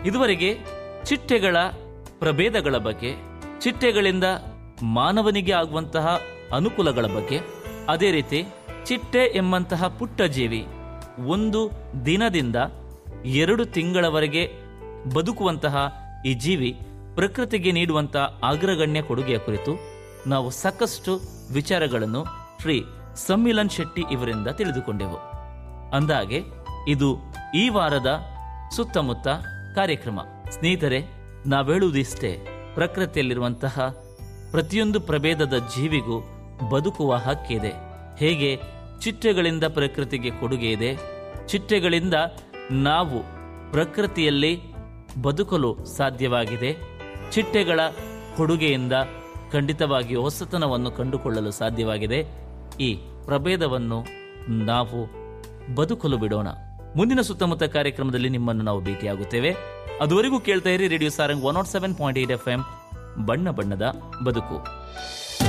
ಇದುವರೆಗೆ ಚಿಟ್ಟೆಗಳ ಪ್ರಭೇದಗಳ ಬಗ್ಗೆ ಚಿಟ್ಟೆಗಳಿಂದ ಮಾನವನಿಗೆ ಆಗುವಂತಹ ಅನುಕೂಲಗಳ ಬಗ್ಗೆ ಅದೇ ರೀತಿ ಚಿಟ್ಟೆ ಎಂಬಂತಹ ಪುಟ್ಟ ಜೀವಿ ಒಂದು ದಿನದಿಂದ ಎರಡು ತಿಂಗಳವರೆಗೆ ಬದುಕುವಂತಹ ಈ ಜೀವಿ ಪ್ರಕೃತಿಗೆ ನೀಡುವಂತಹ ಅಗ್ರಗಣ್ಯ ಕೊಡುಗೆಯ ಕುರಿತು ನಾವು ಸಾಕಷ್ಟು ವಿಚಾರಗಳನ್ನು ಶ್ರೀ ಸಮ್ಮಿಲನ್ ಶೆಟ್ಟಿ ಇವರಿಂದ ತಿಳಿದುಕೊಂಡೆವು ಅಂದಾಗೆ ಇದು ಈ ವಾರದ ಸುತ್ತಮುತ್ತ ಕಾರ್ಯಕ್ರಮ ಸ್ನೇಹಿತರೆ ನಾವೇಳುವುದಿಷ್ಟೇ ಪ್ರಕೃತಿಯಲ್ಲಿರುವಂತಹ ಪ್ರತಿಯೊಂದು ಪ್ರಭೇದದ ಜೀವಿಗೂ ಬದುಕುವ ಹಕ್ಕಿದೆ ಹೇಗೆ ಚಿಟ್ಟೆಗಳಿಂದ ಪ್ರಕೃತಿಗೆ ಕೊಡುಗೆ ಇದೆ ಚಿಟ್ಟೆಗಳಿಂದ ನಾವು ಪ್ರಕೃತಿಯಲ್ಲಿ ಬದುಕಲು ಸಾಧ್ಯವಾಗಿದೆ ಚಿಟ್ಟೆಗಳ ಕೊಡುಗೆಯಿಂದ ಖಂಡಿತವಾಗಿಯೂ ಹೊಸತನವನ್ನು ಕಂಡುಕೊಳ್ಳಲು ಸಾಧ್ಯವಾಗಿದೆ ಈ ಪ್ರಭೇದವನ್ನು ನಾವು ಬದುಕಲು ಬಿಡೋಣ ಮುಂದಿನ ಸುತ್ತಮುತ್ತ ಕಾರ್ಯಕ್ರಮದಲ್ಲಿ ನಿಮ್ಮನ್ನು ನಾವು ಭೇಟಿಯಾಗುತ್ತೇವೆ ಅದುವರೆಗೂ ಕೇಳ್ತಾ ಇರಿ radio Sarang one nought seven point eight F M ಬಣ್ಣ ಬಣ್ಣದ ಬದುಕು